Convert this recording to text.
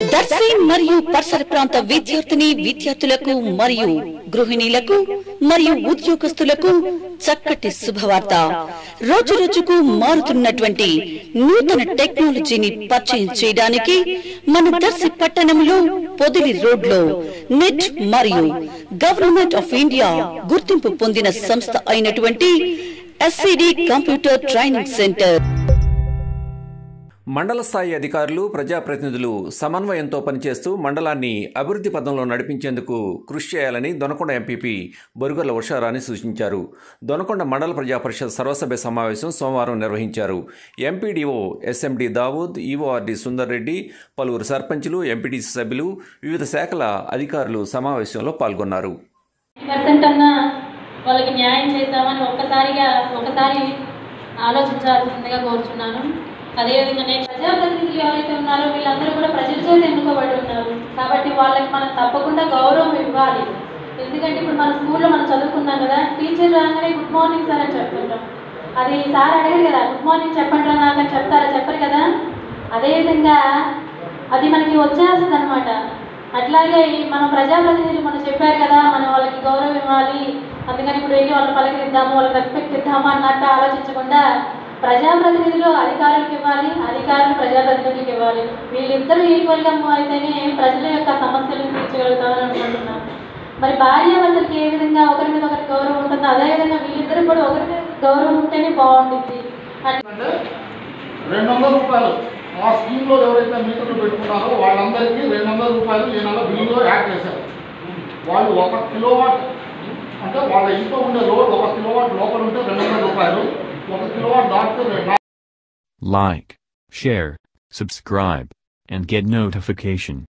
దర్శి మరియు పరిసర ప్రాంత విద్యార్థిని విద్యార్థులకు మరియు గృహిణీలకు మరియు ఉద్యోగస్తులకు చక్కటి శుభవార్త రోజు రోజుకు మారుతున్నటువంటి నూతన టెక్నాలజీని పరిచయం చేయడానికి మన దర్శి పట్టణంలో పొదిలి రోడ్లో నెట్ మరియు గవర్నమెంట్ ఆఫ్ ఇండియా గుర్తింపు పొందిన సంస్థ అయినటువంటి ఎస్సిడి కంప్యూటర్ ట్రైనింగ్ సెంటర్ మండల స్థాయి అధికారులు ప్రజాప్రతినిధులు సమన్వయంతో పనిచేస్తూ మండలాన్ని అభివృద్ధి పథంలో నడిపించేందుకు కృషి చేయాలని దొనకొండ ఎంపీపీ బొరుగర్ల ఉషారాణి సూచించారు దొనకొండ మండల ప్రజా పరిషత్ సర్వసభ్య సమావేశం సోమవారం నిర్వహించారు MPDO SMD Dawood EORD Sundar Reddy పలువురు సర్పంచులు ఎంపీటీసీ సభ్యులు వివిధ శాఖల అధికారులు సమావేశంలో పాల్గొన్నారు పర్సెంట్ అన్నా వాళ్ళకి న్యాయం చేద్దామని ఒక్కసారిగా ఒకసారి ఆలోచించాల్సిందిగా కోరుచున్నాను అదేవిధంగా నేను ప్రజాప్రతినిధులు ఎవరైతే ఉన్నారో వీళ్ళందరూ కూడా ప్రజల చేత ఎన్నుకోబడి ఉన్నారు కాబట్టి వాళ్ళకి మనం తప్పకుండా గౌరవం ఇవ్వాలి ఎందుకంటే ఇప్పుడు మన స్కూల్లో మనం చదువుకున్నాం కదా టీచర్ రాగానే గుడ్ మార్నింగ్ సార్ అని చెప్తుంటాం అది సార్ అడగరు కదా గుడ్ మార్నింగ్ చెప్పండి రా నాకు అని చెప్తారా చెప్పరు కదా అదేవిధంగా అది మనకి వచ్చేస్తుంది అనమాట అట్లాగే ఈ మన ప్రజాప్రతినిధులు మనం చెప్పారు కదా మనం వాళ్ళకి గౌరవం ఇవ్వాలి అందుకని ఇప్పుడు వెళ్ళి వాళ్ళని పలకరిద్దాము వాళ్ళకి రెస్పెక్ట్ ఇద్దాము అన్నట్టు ఆలోచించకుండా ప్రజాప్రతినిధులు అధికారులకు ఇవ్వాలి అధికారులు ప్రజాప్రతినిధులకు ఇవ్వాలి వీళ్ళిద్దరూ ఈక్వల్గా మూవ్ అయితేనే ప్రజల యొక్క సమస్యలను తీర్చగలుగుతామని అనుకుంటున్నాను మరి భార్యాభర్తలకి ఏ విధంగా ఒకరి మీద ఒకరి గౌరవం ఉంటుందో అదేవిధంగా వీళ్ళిద్దరు కూడా ఒకరి మీద గౌరవం ఉంటేనే బాగుంటుంది అట్లా అంటే రెండు వందల రూపాయలు ఆ స్కీమ్లో ఎవరైతే మీటర్లు పెట్టుకున్నారో వాళ్ళందరికీ రెండు వందల రూపాయలు ఈ నెల బిల్లులో యాడ్ చేశారు వాళ్ళు ఒక కిలోవాట్ అంటే వాళ్ళ ఇంట్లో ఉండే లోడ్ ఒక కిలోవాట్ లోపల ఉంటే రెండు వందల రూపాయలు ఒక కిలోవాట్ దాటితే రెండు Like, share, subscribe, and get notification.